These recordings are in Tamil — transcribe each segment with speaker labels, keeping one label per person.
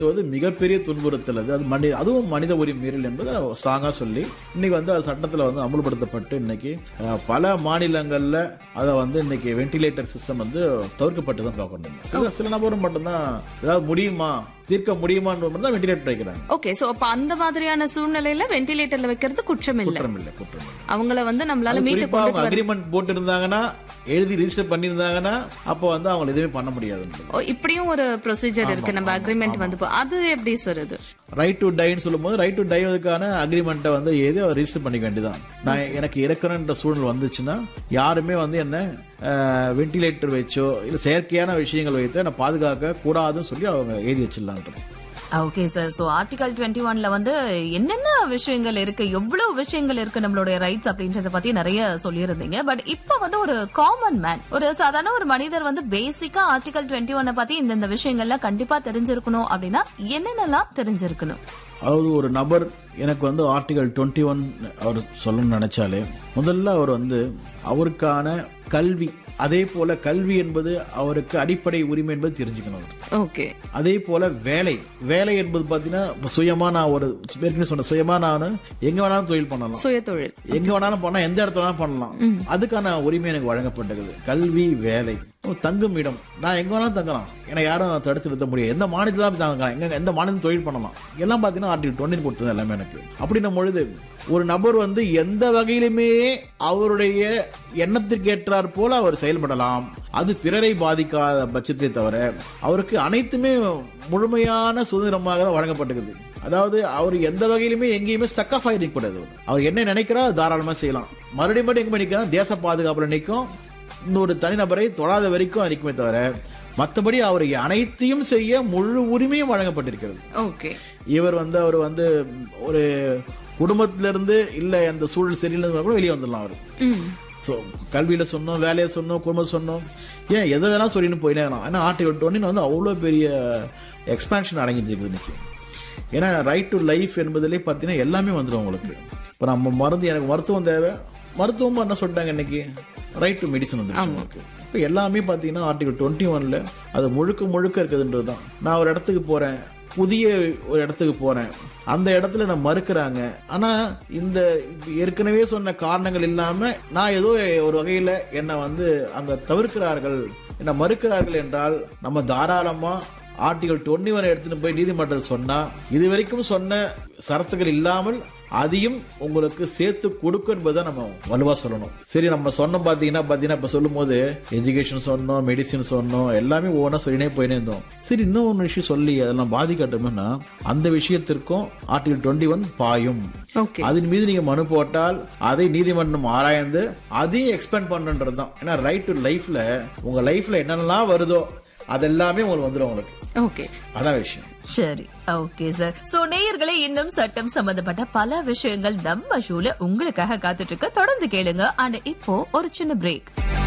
Speaker 1: இது வந்து மிகப்பெரிய துன்புறுத்தல் அது அது மனி அதுவும் மனித உரிமை மீறல் என்பதை ஸ்ட்ராங்காக சொல்லி இன்னைக்கு வந்து அது சட்டத்தில் வந்து அமல்படுத்தப்பட்டு இன்னைக்கு அஹ், பல மாநிலங்களில் அதை வந்து இன்னைக்கு வென்டிலேட்டர் சிஸ்டம் வந்து தவிர்க்கப்பட்டு தான் பார்க்கணும் சில சில நபரும் மட்டும்தான் ஏதாவது முடியுமா தீர்க்க முடியுமான்னு மட்டும் தான் வென்டிலேட்டர் வைக்கிறாங்க
Speaker 2: ஓகே சோ அப்ப அந்த மாதிரியான சூழ்நிலையில வென்டிலேட்டர்ல வைக்கிறது குற்றம் இல்ல
Speaker 1: குற்றம் இல்லை குற்றம் இல்லை
Speaker 2: அவங்கள வந்து நம்மளால மீட்டு
Speaker 1: குறிப்பா
Speaker 2: கொண்டு
Speaker 1: அவங்க அக்ரிமெண்ட் போட்டு இருந்தாங்கன்னா எழுதி ரிஜிஸ்டர் பண்ணியிருந்தாங்கன்னா அப்போ வந்து அவங்க எதுவுமே பண்ண முடியாது
Speaker 2: ஓ, இப்படியும் ஒரு ப்ரொசீஜர் இருக்கு நம்ம அக்ரிமெண்ட் வந்து போ- அது எப்படி சார் இது
Speaker 1: ரைட் டு டைன்னு சொல்லும்போது ரைட் டு டைவதுக்கான அக்ரிமெண்ட்டை வந்து எது ரிஜிஸ்டர் பண்ணிக்க வேண்டியதான் நான் எனக்கு இறக்கணுன்ற சூழ்நிலை வந்துச்சுன்னா யாருமே வந்து என்ன வென்டிலேட்டர் வச்சோ இல்லை செயற்கையான விஷயங்கள் வைத்து என்னை பாதுகாக்க கூடாதுன்னு சொல்லி அவங்க எழுதி வச்சிடலான்றது
Speaker 3: okay sir so article twenty ஒன்ல வந்து என்னென்ன விஷயங்கள் இருக்கு எவ்வளவு விஷயங்கள் இருக்கு நம்மளுடைய ரைட்ஸ் அப்படின்றத பத்தி நிறைய சொல்லியிருந்தீங்க பட் இப்ப வந்து ஒரு காமன் மேன் ஒரு சாதாரண ஒரு மனிதர் வந்து பேசிக்கா ஆர்டிகல் டுவெண்ட்டி ஒன்னை பத்தி இந்தந்த விஷயங்கள்லாம் கண்டிப்பா தெரிஞ்சிருக்கணும் அப்படின்னா என்னென்னலாம் தெரிஞ்சிருக்கணும்
Speaker 1: அதாவது ஒரு நபர் எனக்கு வந்து ஆர்டிகல் டுவெண்ட்டி ஒன் அவர் சொல்லணும்னு நினைச்சாலே முதல்ல அவர் வந்து அவருக்கான கல்வி அதே போல கல்வி என்பது அவருக்கு அடிப்படை உரிமை என்பது தெரிஞ்சுக்கணும் அவர்.
Speaker 2: ஓகே
Speaker 1: அதே போல வேலை வேலை என்பது பாத்தீங்கன்னா இப்ப சுயமா நான் ஒரு ஏற்கனவே சொன்ன சுயமா நான் எங்க வேணாலும் தொழில் பண்ணலாம்
Speaker 2: சுய தொழில்
Speaker 1: எங்க வேணாலும் பண்ணலாம் எந்த இடத்துல வேணாலும் பண்ணலாம் அதுக்கான உரிமை எனக்கு வழங்கப்பட்டது கல்வி வேலை ஓ, தங்கும் இடம் நான் எங்க வேணாலும் தங்கலாம் ஏன்னா யாரும் தடுத்து நிறுத்த முடியாது எந்த மாநிலத்தில் தான் தங்கலாம் எங்க எந்த மாநிலம் தொழில் பண்ணலாம் எல்லாம் பாத்தீங்கன்னா ஆர்டிகல் டுவெண்ட்டி கொடுத்தது எல்லாமே எனக்கு அப்படின்னும் பொழுது ஒரு நபர் வந்து எந்த வகையிலுமே அவருடைய எண்ணத்திற்கு ஏற்றாற் போல அவர் செயல்படலாம் அது பிறரை பாதிக்காத பட்சத்தை தவிர அவருக்கு அனைத்துமே முழுமையான சுதந்திரமாக தான் வழங்கப்பட்டிருக்குது அதாவது அவர் எந்த வகையிலுமே எங்கேயுமே ஸ்டக் ஆஃப் ஆகி நிற்கக்கூடாது அவர். அவர் என்ன நினைக்கிறா தாராளமா செய்யலாம் மறுபடியும் மறுபடியும் எங்க நிற்கலாம் தேச பாதுகாப்புல நிற்கும் இந்த ஒரு தனிநபரை தொடாத வரைக்கும் நிற்குமே தவிர மற்றபடி அவர் அனைத்தையும் செய்ய முழு உரிமையும் வழங்கப்பட்டிருக்கிறது
Speaker 2: ஓகே
Speaker 1: இவர் வந்து அவர் வந்து ஒரு குடும்பத்திலிருந்து இல்ல அந்த சூழல் சரியில்லைன்னு கூட வெளியே வந்துடலாம் அவர்
Speaker 2: ம்
Speaker 1: ஸோ கல்வியில சொன்னோம் வேலையை சொன்னோம் குடும்பம் சொன்னோம் ஏன் எதை வேணா சொல்லின்னு போயினே இருக்கலாம் ஏன்னா ஆர்டிகல் டுவெண்ட்டி வந்து அவ்வளோ பெரிய எக்ஸ்பான்ஷன் அடங்கிட்டு இன்னைக்கு ஏன்னா ரைட் டு லைஃப் என்பதிலே பார்த்தீங்கன்னா எல்லாமே வந்துடும் உங்களுக்கு இப்போ நம்ம மருந்து எனக்கு மருத்துவம் தேவை மருத்துவம் என்ன சொல்லிட்டாங்க இன்னைக்கு ரைட் டு மெடிசன் வந்து உங்களுக்கு இப்போ எல்லாமே பார்த்தீங்கன்னா ஆர்டிகல் டுவெண்ட்டி ஒன்ல அது முழுக்க முழுக்க இருக்குதுன்றது தான் நான் ஒரு இடத்துக்கு போறேன் புதிய ஒரு இடத்துக்கு போறேன் அந்த இடத்துல நான் மறுக்கிறாங்க ஆனா இந்த ஏற்கனவே சொன்ன காரணங்கள் இல்லாம நான் ஏதோ ஒரு வகையில என்னை வந்து அங்க தவிர்க்கிறார்கள் என்ன மறுக்கிறார்கள் என்றால் நம்ம தாராளமா ஆர்டிகல் டுவெண்ட்டி ஒன் எடுத்துட்டு போய் நீதிமன்றத்தில் சொன்னா இது வரைக்கும் சொன்ன சரத்துகள் இல்லாமல் அதையும் உங்களுக்கு சேர்த்து கொடுக்கும் என்பதை நம்ம வலுவா சொல்லணும் சரி நம்ம சொன்னோம் பாத்தீங்கன்னா பாத்தீங்கன்னா இப்ப சொல்லும் போது எஜுகேஷன் சொன்னோம் மெடிசின் சொன்னோம் எல்லாமே ஒவ்வொன்றா சொல்லினே போயினே இருந்தோம் சரி இன்னும் ஒன்று விஷயம் சொல்லி அதெல்லாம் பாதிக்கட்டும்னா அந்த விஷயத்திற்கும் ஆர்டிகல் டுவெண்ட்டி ஒன் பாயும்
Speaker 2: ஓகே
Speaker 1: அதன் மீது நீங்க மனு போட்டால் அதை நீதிமன்றம் ஆராய்ந்து அதையும் எக்ஸ்பெண்ட் பண்ணுன்றது தான் ஏன்னா ரைட் டு லைஃப்ல உங்க லைஃப்ல என்னென்னலாம் வருதோ அதெல்லாமே உங்களுக்கு வந்துடும் உங்களுக்கு
Speaker 2: ஓகே
Speaker 1: அதான் விஷயம்
Speaker 3: சரி ஓகே சார் சோ நேயர்களே இன்னும் சட்டம் சம்பந்தப்பட்ட பல விஷயங்கள் நம்ம ஷோல உங்களுக்காக காத்துட்டு இருக்கு தொடர்ந்து கேளுங்க அண்ட் இப்போ ஒரு சின்ன பிரேக்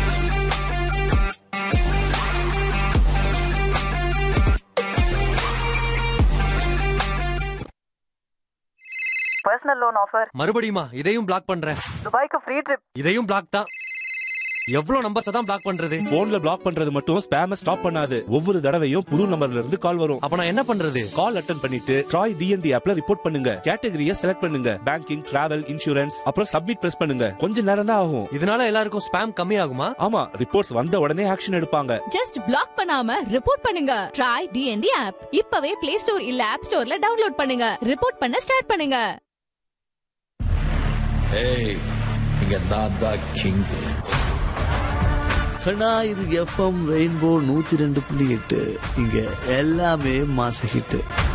Speaker 4: பர்சனல் லோன் ஆஃபர்
Speaker 5: மறுபடியுமா இதையும் பிளாக் பண்றேன்
Speaker 4: துபாய்க்கு ஃப்ரீ ட்ரிப்
Speaker 5: இதையும் பிளாக் தான் எவ்வளவு நம்பர்ஸ் தான் பிளாக் பண்றது
Speaker 6: போன்ல பிளாக் பண்றது மட்டும் ஸ்பேம ஸ்டாப் பண்ணாது ஒவ்வொரு தடவையும் புது நம்பர்ல இருந்து கால் வரும்
Speaker 5: அப்ப நான் என்ன பண்றது
Speaker 6: கால் அட்டன் பண்ணிட்டு ட்ராய் டிஎன்டி ஆப்ல ரிப்போர்ட் பண்ணுங்க கேட்டகரியை செலக்ட் பண்ணுங்க பேங்கிங் டிராவல் இன்சூரன்ஸ் அப்புறம் சப்மிட் பிரஸ் பண்ணுங்க கொஞ்ச நேரம் தான் ஆகும்
Speaker 5: இதனால எல்லாருக்கும் ஸ்பேம் கம்மி ஆகுமா
Speaker 6: ஆமா ரிப்போர்ட்ஸ் வந்த உடனே ஆக்ஷன் எடுப்பாங்க
Speaker 7: ஜஸ்ட் பிளாக் பண்ணாம ரிப்போர்ட் பண்ணுங்க ட்ரை டிஎன்டி ஆப் இப்பவே பிளே ஸ்டோர் இல்ல ஆப் ஸ்டோர்ல டவுன்லோட் பண்ணுங்க ரிப்போர்ட் பண்ண ஸ்டார்ட் பண்ணுங்க
Speaker 8: ஏய் இங்க நான் தான் கிங்
Speaker 9: கண்ணா இது எஃப்எம் ரெயின்போ நூத்தி ரெண்டு புள்ளி எட்டு இங்க எல்லாமே மாச ஹிட்டு